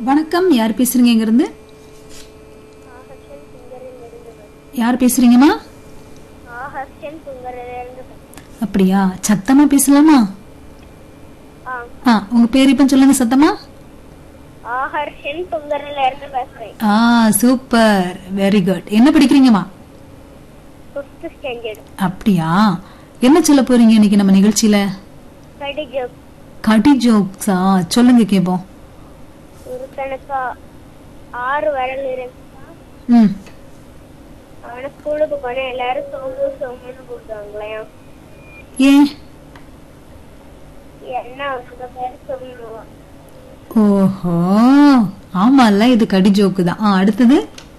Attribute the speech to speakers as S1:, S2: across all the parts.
S1: வணக்கம் யார் பேசுறீங்க இங்க இருந்து யார் பேசுறீங்கம்மா
S2: ஹர்ஷன் துங்கரிலிருந்து
S1: அப்படியா சத்தமா பேசலாமா
S2: ஆ
S1: ஆ உங்க பேர் இப்ப சொல்லுங்க சத்தமா
S2: ஆஹர்ஷன் துங்கரில இருந்து பேசுறேன்
S1: ஆ சூப்பர் வெரி குட் என்ன படிக்கிறீங்கம்மா
S2: ஃபிஃப்த் ஸ்டாண்டர்ட்
S1: அப்படியா என்ன சொல்ல போறீங்க இன்னைக்கு நம்ம நிகழ்ச்சியில
S2: கடி ஜோக்
S1: கடி ஜோக்ஸா சொல்லுங்க கேப்போம்
S2: ஒருத்தனுக்கு ஆறு விரல் இருந்தா
S1: ம்
S2: அவனை ஸ்கூலுக்கு போன எல்லாரும் சோமு சோமுன்னு கூப்பிடுவாங்களையா
S1: ஏன்
S2: என்ன அவனுக்கு பேர் சொல்லுவான்
S1: ஓஹோ ஆமால இது கடி ஜோக்கு தான் ஆ, அடுத்தது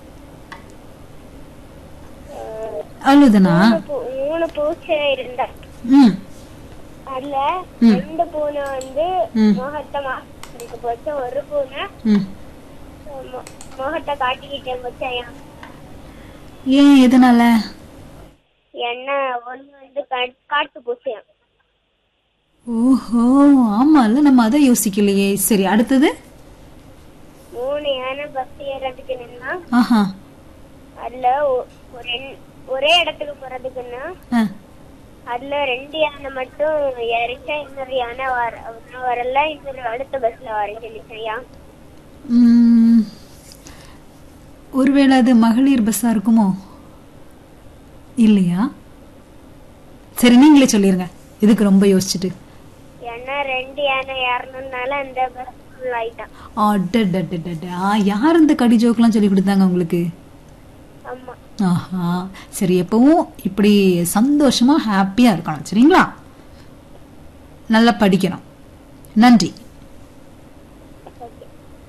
S1: அவ்வளவுதானா
S2: மூணு பூச்சை இருந்தா
S1: ம்
S2: அதுல
S1: ம்.
S2: ரெண்டு பூனை வந்து
S1: ம்.
S2: முகத்தை மாட்டிட்டு போச்சு ஒரு பூனை
S1: ம்
S2: மு- முகத்தை காட்டிக்கிட்டே போச்சாயா
S1: ஏன் எதனால
S2: என்ன ஒண்ணு வந்து கா- காட்டு பூச்சையா
S1: ஓஹோ ஆமால நம்ம அதை யோசிக்கலையே சரி அடுத்தது
S2: மூணு யானை பஸ் ஏறதுக்கு நின்னா
S1: ஆஹா
S2: அதுல ஒ- ஒரு ரெண்- ஒரே இடத்துக்கு போறதுக்குன்னா
S1: ஆ,
S2: அதுல ரெண்டு யானை மட்டும் ஏறிச்சா இன்னொரு யானை வர ஒன்னும் வரல இன்னொரு அடுத்த பஸ்ல வர சொல்லிச்சையா
S1: ம், ஒருவேளை அது மகளிர் பஸ்ஸா இருக்குமோ இல்லையா சரி நீங்களே சொல்லிருங்க இதுக்கு ரொம்ப யோசிச்சுட்டு
S2: ஏன்னா ரெண்டு யானை ஏறணும்னால அந்த பஸ் ஃபுல் ஆயிட்டான்
S1: அடடடடடா. யார் இந்த கடி ஜோக்கெல்லாம் சொல்லி கொடுத்தாங்க உங்களுக்கு
S2: ஆமா
S1: ஆஹா சரி எப்பவும் இப்படி சந்தோஷமா ஹாப்பியா இருக்கணும் சரிங்களா நல்லா படிக்கணும் நன்றி
S2: ஓகே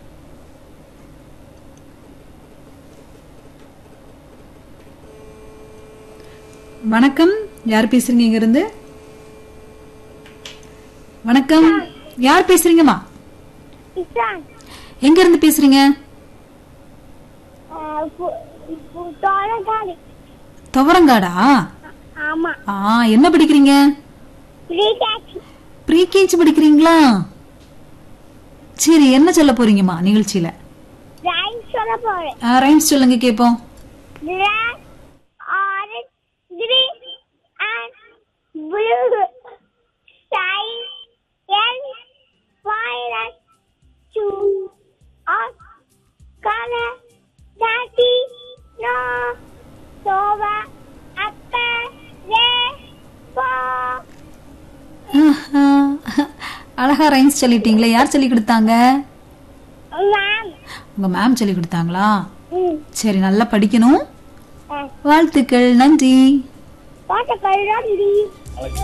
S1: வணக்கம் யார் பேசுறீங்க இங்க இருந்து வணக்கம் யார் பேசுறீங்கம்மா
S2: இசான்
S1: எங்க இருந்து பேசுறீங்க
S2: தோலகாலி
S1: துவரங்காடா
S2: ஆமா
S1: ஆ என்ன படிக்கிறீங்க
S2: ஃப்ரீ டாக்ஸி
S1: ப்ரீ கேஜி படிக்கிறீங்களா சரி என்ன சொல்ல போறீங்கம்மா நிகழ்ச்சியில
S2: ரைம் சொல்ல போறேன்
S1: ரைம்ஸ் சொல்லுங்க கேப்போம்
S2: Red, orange, green, and blue. Shine, yellow, violet, choose a color that is no silver, apple, red, four.
S1: ஆஹா. அழகா ரைம்ஸ் சொல்லிட்டீங்களே யார் சொல்லி கொடுத்தாங்க
S2: Ma'am.
S1: உங்க மேம் சொல்லி கொடுத்தாங்களா
S2: Mm.
S1: சரி நல்லா படிக்கணும்
S2: Uh,
S1: வாழ்த்துக்கள் நன்றி
S2: what a color